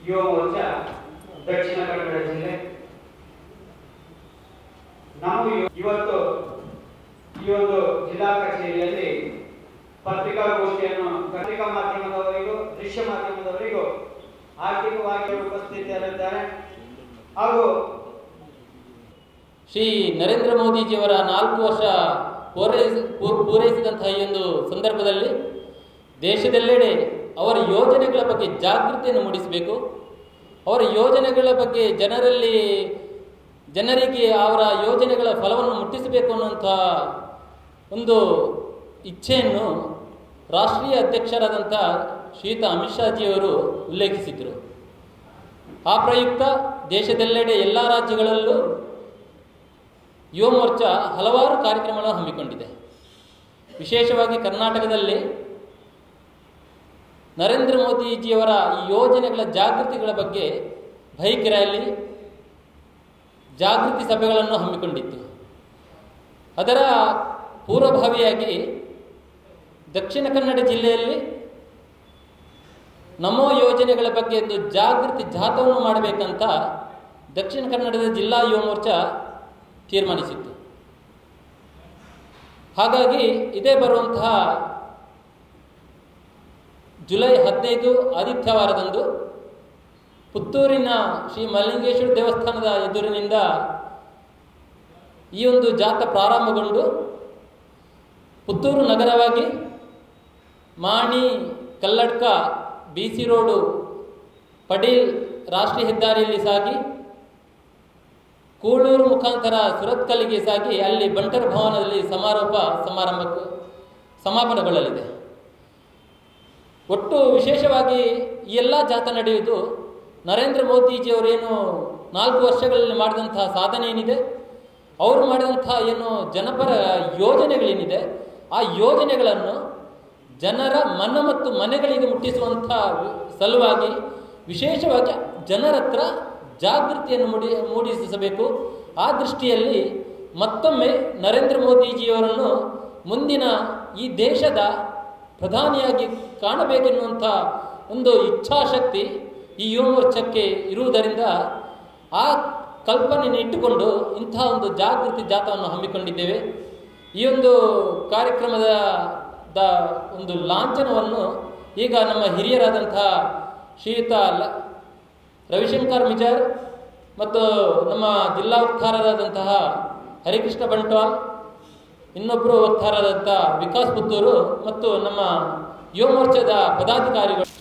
ಯುವ ಮೋರ್ಚಾ ದಕ್ಷಿಣ ಕನ್ನಡ ಜಿಲ್ಲೆ ನಾವು ಇವ- ಇವತ್ತು ಈ ಒಂದು ಜಿಲ್ಲಾ ಕಚೇರಿಯಲ್ಲಿ ಪತ್ರಿಕಾಗೋಷ್ಠಿಯನ್ನು ಪತ್ರಿಕಾ ಮಾಧ್ಯಮದವರಿಗೂ ದೃಶ್ಯ ಮಾಧ್ಯಮದವರಿಗೂ ಆರ್ಥಿಕವಾಗಿ ಉಪಸ್ಥಿತಿಯಲ್ಲಿದ್ದಾರೆ ಹಾಗೂ ಶ್ರೀ ನರೇಂದ್ರ ಮೋದಿಜಿಯವರ ನಾಲ್ಕು ವರ್ಷ ಪೂರೈಸ ಪೂ- ಪೂರೈಸಿದಂತಹ ಈ ಒಂದು ಸಂದರ್ಭದಲ್ಲಿ ದೇಶದೆಲ್ಲೆಡೆ ಅವರ ಯೋಜನೆಗಳ ಬಗ್ಗೆ ಜಾಗೃತಿಯನ್ನು ಮೂಡಿಸಬೇಕು ಅವರ ಯೋಜನೆಗಳ ಬಗ್ಗೆ ಜನರಲ್ಲಿ ಜನರಿಗೆ ಅವರ ಯೋಜನೆಗಳ ಫಲವನ್ನು ಮುಟ್ಟಿಸಬೇಕು ಅನ್ನುವಂಥ ಒಂದು ಇಚ್ಛೆಯನ್ನು ರಾಷ್ಟ್ರೀಯ ಅಧ್ಯಕ್ಷರಾದಂಥ ಶ್ರೀಯುತ ಅಮಿತ್ ಶಾಜಿಯವರು ಉಲ್ಲೇಖಿಸಿದರು ಆ ಪ್ರಯುಕ್ತ ದೇಶದೆಲ್ಲೆಡೆ ಎಲ್ಲ ರಾಜ್ಯಗಳಲ್ಲೂ ಯುವ ಮೋರ್ಚಾ ಹಲವಾರು ಕಾರ್ಯಕ್ರಮಗಳನ್ನು ಹಮ್ಮಿಕೊಂಡಿದೆ ವಿಶೇಷವಾಗಿ ಕರ್ನಾಟಕದಲ್ಲಿ ನರೇಂದ್ರ ಮೋದಿಜಿಯವರ ಈ ಯೋಜನೆಗಳ ಜಾಗೃತಿಗಳ ಬಗ್ಗೆ ಬೈಕ್ ರ್ಯಾಲಿ ಜಾಗೃತಿ ಸಭೆಗಳನ್ನು ಹಮ್ಮಿಕೊಂಡಿತ್ತು ಅದರ ಪೂರ್ವಭಾವಿಯಾಗಿ ದಕ್ಷಿಣ ಕನ್ನಡ ಜಿಲ್ಲೆಯಲ್ಲಿ ನಮೋ ಯೋಜನೆಗಳ ಬಗ್ಗೆ ಒಂದು ಜಾಗೃತಿ ಜಾಥವನ್ನು ಮಾಡಬೇಕಂತ ದಕ್ಷಿಣ ಕನ್ನಡದ ಜಿಲ್ಲಾ ಯುವ ಮೋರ್ಚಾ ತೀರ್ಮಾನಿಸಿತ್ತು ಹಾಗಾಗಿ ಇದೇ ಬರುವಂತಹ ಜುಲೈ ಹದಿನೈದು ಆದಿತ್ಯವಾರದಂದು ಪುತ್ತೂರಿನ ಶ್ರೀ ಮಲ್ಲಿಂಗೇಶ್ವರ ದೇವಸ್ಥಾನದ ಎದುರಿನಿಂದ ಈ ಒಂದು ಜಾಥಾ ಪ್ರಾರಂಭಗೊಂಡು ಪುತ್ತೂರು ನಗರವಾಗಿ Mani Kalladka B C road Padil ರಾಷ್ಟ್ರೀಯ ಹೆದ್ದಾರಿಯಲ್ಲಿ ಸಾಗಿ ಕೂಳೂರು ಮುಖಾಂತರ ಸುರತ್ಕಲ್ಲಿಗೆ ಸಾಗಿ ಅಲ್ಲಿ ಬಂಟರ್ ಭವನದಲ್ಲಿ ಸಮಾರೋಪ ಸಮಾರಂಭಕ್ಕೆ ಸಮಾಪನಗೊಳ್ಳಲಿದೆ ಒಟ್ಟು ವಿಶೇಷವಾಗಿ ಈ ಎಲ್ಲ ಜಾಥಾ ನಡೆಯುವುದು ನರೇಂದ್ರ ಮೋದಿಜಿಯವರೇನು ನಾಲ್ಕು ವರ್ಷಗಳಲ್ಲಿ ಮಾಡಿದಂತಹ ಸಾಧನೆ ಏನಿದೆ ಅವರು ಮಾಡಿದಂತಹ ಏನು ಜನಪರ ಯೋಜನೆಗಳೇನಿದೆ ಆ ಯೋಜನೆಗಳನ್ನು ಜನರ ಮನ ಮತ್ತು ಮನೆಗಳಿಗೆ ಮುಟ್ಟಿಸುವಂಥ ಸಲುವಾಗಿ ವಿಶೇಷವಾಗಿ ಜನರ ಹತ್ರ ಜಾಗೃತಿಯನ್ನು ಮೂಡಿ ಮೂಡಿಸಬೇಕು ಆ ದೃಷ್ಟಿಯಲ್ಲಿ ಮತ್ತೊಮ್ಮೆ ನರೇಂದ್ರ ಮೋದಿಜಿಯವರನ್ನು ಮುಂದಿನ ಈ ದೇಶದ ಪ್ರಧಾನಿಯಾಗಿ ಕಾಣಬೇಕೆನ್ನುವಂಥ ಒಂದು ಇಚ್ಛಾಶಕ್ತಿ ಈ ಯುವ ಮೋರ್ಚಕ್ಕೆ ಇರುವುದರಿಂದ ಆ ಕಲ್ಪನೆಯನ್ನು ಇಟ್ಟುಕೊಂಡು ಇಂತಹ ಒಂದು ಜಾಗೃತಿ ಜಾಥವನ್ನು ಹಮ್ಮಿಕೊಂಡಿದ್ದೇವೆ ಈ ಒಂದು ಕಾರ್ಯಕ್ರಮದ ದ ಒಂದು ಲಾಂಛನವನ್ನು ಈಗ ನಮ್ಮ ಹಿರಿಯರಾದಂತಹ ಶ್ರೀಯುತ ಲ- ರವಿಶಂಕರ್ ಮಿಜಾರ್ ಮತ್ತು ನಮ್ಮ ಜಿಲ್ಲಾ ವಕ್ತಾರರಾದಂತಹ ಹರಿಕೃಷ್ಣ ಬಂಟ್ವಾಲ್ ಇನ್ನೊಬ್ಬರು ವಕ್ತಾರರಾದಂಥ ವಿಕಾಸ್ ಪುತ್ತೂರು ಮತ್ತು ನಮ್ಮ ಯುವ ಮೋರ್ಚಾದ ಪದಾಧಿಕಾರಿಗಳು